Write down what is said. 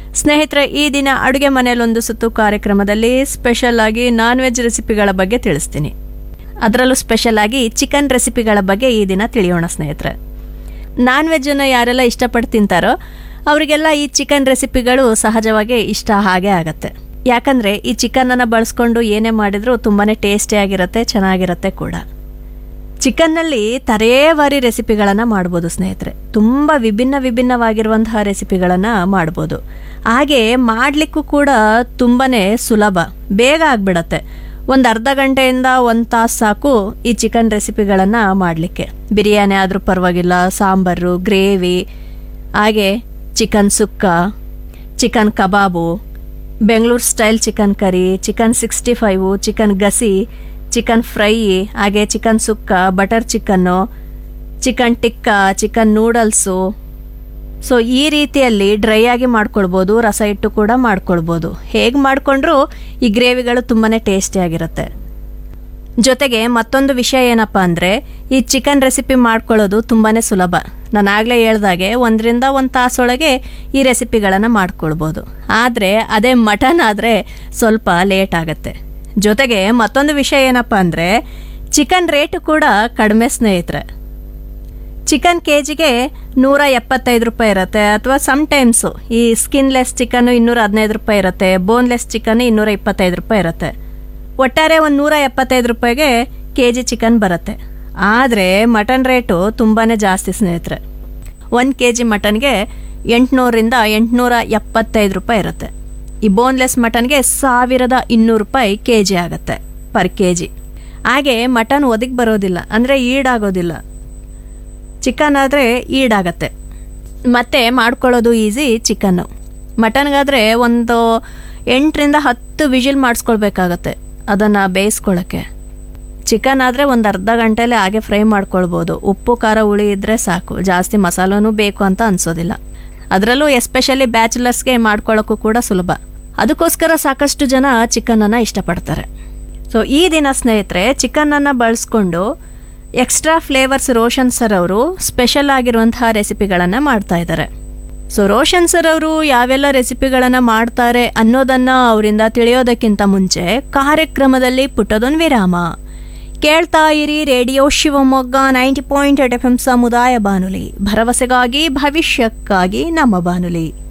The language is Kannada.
ಸ್ನೇಹಿತರೆ ಈ ದಿನ ಅಡುಗೆ ಮನೆಯಲ್ಲೊಂದು ಸುತ್ತು ಕಾರ್ಯಕ್ರಮದಲ್ಲಿ ಸ್ಪೆಷಲ್ ಆಗಿ ನಾನ್ ವೆಜ್ ರೆಸಿಪಿಗಳ ಬಗ್ಗೆ ತಿಳಿಸ್ತೀನಿ ಅದರಲ್ಲೂ ಸ್ಪೆಷಲ್ ಆಗಿ ಚಿಕನ್ ರೆಸಿಪಿಗಳ ಬಗ್ಗೆ ಈ ದಿನ ತಿಳಿಯೋಣ ಸ್ನೇಹಿತರೆ ನಾನ್ ವೆಜ್ಜನ್ನು ಯಾರೆಲ್ಲ ಇಷ್ಟಪಟ್ಟು ತಿಂತಾರೋ ಅವರಿಗೆಲ್ಲ ಈ ಚಿಕನ್ ರೆಸಿಪಿಗಳು ಸಹಜವಾಗಿ ಇಷ್ಟ ಹಾಗೆ ಆಗತ್ತೆ ಯಾಕಂದರೆ ಈ ಚಿಕನನ್ನು ಬಳಸ್ಕೊಂಡು ಏನೇ ಮಾಡಿದರೂ ತುಂಬಾ ಟೇಸ್ಟಿಯಾಗಿರುತ್ತೆ ಚೆನ್ನಾಗಿರುತ್ತೆ ಕೂಡ ಚಿಕನ್ನಲ್ಲಿ ತರೇವಾರಿ ರೆಸಿಪಿಗಳನ್ನು ಮಾಡ್ಬೋದು ಸ್ನೇಹಿತರೆ ತುಂಬ ವಿಭಿನ್ನ ವಿಭಿನ್ನವಾಗಿರುವಂತಹ ರೆಸಿಪಿಗಳನ್ನು ಮಾಡ್ಬೋದು ಹಾಗೆ ಮಾಡಲಿಕ್ಕೂ ಕೂಡ ತುಂಬಾ ಸುಲಭ ಬೇಗ ಆಗಿಬಿಡತ್ತೆ ಒಂದು ಅರ್ಧ ಗಂಟೆಯಿಂದ ಒಂದು ತಾಸು ಸಾಕು ಈ ಚಿಕನ್ ರೆಸಿಪಿಗಳನ್ನು ಮಾಡಲಿಕ್ಕೆ ಬಿರಿಯಾನಿ ಆದರೂ ಪರವಾಗಿಲ್ಲ ಸಾಂಬಾರು ಗ್ರೇವಿ ಹಾಗೆ chicken sukka chicken kebab Bengaluru style chicken curry chicken sixty five chicken ghassi chicken fry ಹಾಗೆ chicken sukka butter chicken chicken tikka chicken noodles so ಈ ರೀತಿಯಲ್ಲಿ ಡ್ರೈ ಆಗಿ ಮಾಡ್ಕೊಳ್ಬೋದು ರಸ ಇಟ್ಟು ಕೂಡ ಮಾಡ್ಕೊಳ್ಬೋದು ಹೇಗೆ ಮಾಡಿಕೊಂಡ್ರೂ ಈ ಗ್ರೇವಿಗಳು ತುಂಬಾ ಟೇಸ್ಟಿಯಾಗಿರುತ್ತೆ ಜೊತೆಗೆ ಮತ್ತೊಂದು ವಿಷಯ ಏನಪ್ಪ ಅಂದರೆ ಈ ಚಿಕನ್ ರೆಸಿಪಿ ಮಾಡ್ಕೊಳ್ಳೋದು ತುಂಬಾ ಸುಲಭ ನಾನು ಆಗಲೇ ಹೇಳ್ದಾಗೆ ಒಂದರಿಂದ ಒಂದು ತಾಸೊಳಗೆ ಈ ರೆಸಿಪಿಗಳನ್ನು ಮಾಡ್ಕೊಳ್ಬೋದು ಆದರೆ ಅದೇ ಮಟನ್ ಆದರೆ ಸ್ವಲ್ಪ ಲೇಟ್ ಆಗುತ್ತೆ ಜೊತೆಗೆ ಮತ್ತೊಂದು ವಿಷಯ ಏನಪ್ಪ ಅಂದರೆ ಚಿಕನ್ ರೇಟು ಕೂಡ ಕಡಿಮೆ ಸ್ನೇಹಿತರೆ ಚಿಕನ್ ಕೆ ಜಿಗೆ ನೂರ ಎಪ್ಪತ್ತೈದು ರೂಪಾಯಿ ಇರುತ್ತೆ ಅಥವಾ ಟೈಮ್ಸು ಈ ಸ್ಕಿನ್ಲೆಸ್ ಚಿಕನ್ನು ಇನ್ನೂರ ಹದಿನೈದು ರೂಪಾಯಿ ಇರುತ್ತೆ ಬೋನ್ಲೆಸ್ ಚಿಕನ್ ಇನ್ನೂರ ಇಪ್ಪತ್ತೈದು ರೂಪಾಯಿ ಇರುತ್ತೆ ಒಟ್ಟಾರೆ ಒಂದು ನೂರ ಎಪ್ಪತ್ತೈದು ರೂಪಾಯಿಗೆ ಕೆ ಜಿ ಚಿಕನ್ ಬರುತ್ತೆ ಆದರೆ ಮಟನ್ ರೇಟು ತುಂಬಾ ಜಾಸ್ತಿ ಸ್ನೇಹಿತರೆ ಒಂದು ಕೆ ಜಿ ಮಟನ್ಗೆ ಎಂಟುನೂರಿಂದ ಎಂಟುನೂರ ಎಪ್ಪತ್ತೈದು ರೂಪಾಯಿ ಇರುತ್ತೆ ಈ ಬೋನ್ಲೆಸ್ ಮಟನ್ಗೆ ಸಾವಿರದ ಇನ್ನೂರು ರೂಪಾಯಿ ಕೆ ಜಿ ಆಗುತ್ತೆ ಪರ್ ಕೆ ಜಿ ಹಾಗೆ ಮಟನ್ ಒದಗಿ ಬರೋದಿಲ್ಲ ಅಂದರೆ ಈಡಾಗೋದಿಲ್ಲ ಚಿಕನ್ ಆದರೆ ಈಡಾಗತ್ತೆ ಮತ್ತೆ ಮಾಡ್ಕೊಳ್ಳೋದು ಈಸಿ ಚಿಕನ್ನು ಮಟನ್ಗಾದರೆ ಒಂದು ಎಂಟರಿಂದ ಹತ್ತು ವಿಜಿಲ್ ಮಾಡಿಸ್ಕೊಳ್ಬೇಕಾಗತ್ತೆ ಅದನ್ನು ಬೇಯಿಸ್ಕೊಳ್ಳೋಕ್ಕೆ ಚಿಕನ್ ಆದರೆ ಒಂದು ಅರ್ಧ ಗಂಟೆಲೆ ಹಾಗೆ ಫ್ರೈ ಮಾಡ್ಕೊಳ್ಬೋದು ಉಪ್ಪು ಖಾರ ಹುಳಿ ಇದ್ದರೆ ಸಾಕು ಜಾಸ್ತಿ ಮಸಾಲನೂ ಬೇಕು ಅಂತ ಅನಿಸೋದಿಲ್ಲ ಅದರಲ್ಲೂ ಎಸ್ಪೆಷಲಿ ಬ್ಯಾಚುಲರ್ಸ್ಗೆ ಮಾಡ್ಕೊಳ್ಳೋಕ್ಕೂ ಕೂಡ ಸುಲಭ ಅದಕ್ಕೋಸ್ಕರ ಸಾಕಷ್ಟು ಜನ ಚಿಕನನ್ನು ಇಷ್ಟಪಡ್ತಾರೆ ಸೊ ಈ ದಿನ ಸ್ನೇಹಿತರೆ ಚಿಕನನ್ನು ಬಳಸ್ಕೊಂಡು ಎಕ್ಸ್ಟ್ರಾ ಫ್ಲೇವರ್ಸ್ ರೋಷನ್ ಸರ್ ಅವರು ಸ್ಪೆಷಲ್ ಆಗಿರುವಂತಹ ರೆಸಿಪಿಗಳನ್ನು ಮಾಡ್ತಾ ಇದ್ದಾರೆ ಸೊ ರೋಷನ್ ಸರ್ ಅವರು ಯಾವೆಲ್ಲ ರೆಸಿಪಿಗಳನ್ನು ಮಾಡ್ತಾರೆ ಅನ್ನೋದನ್ನ ಅವರಿಂದ ತಿಳಿಯೋದಕ್ಕಿಂತ ಮುಂಚೆ ಕಾರ್ಯಕ್ರಮದಲ್ಲಿ ಪುಟ್ಟದೊಂದು ವಿರಾಮ ಕೇಳ್ತಾ ಇರಿ radio Shivamogga ninety point eight F M ಸಮುದಾಯ ಬಾನುಲಿ ಭರವಸೆಗಾಗಿ ಭವಿಷ್ಯಕ್ಕಾಗಿ ನಮ್ಮ ಬಾನುಲಿ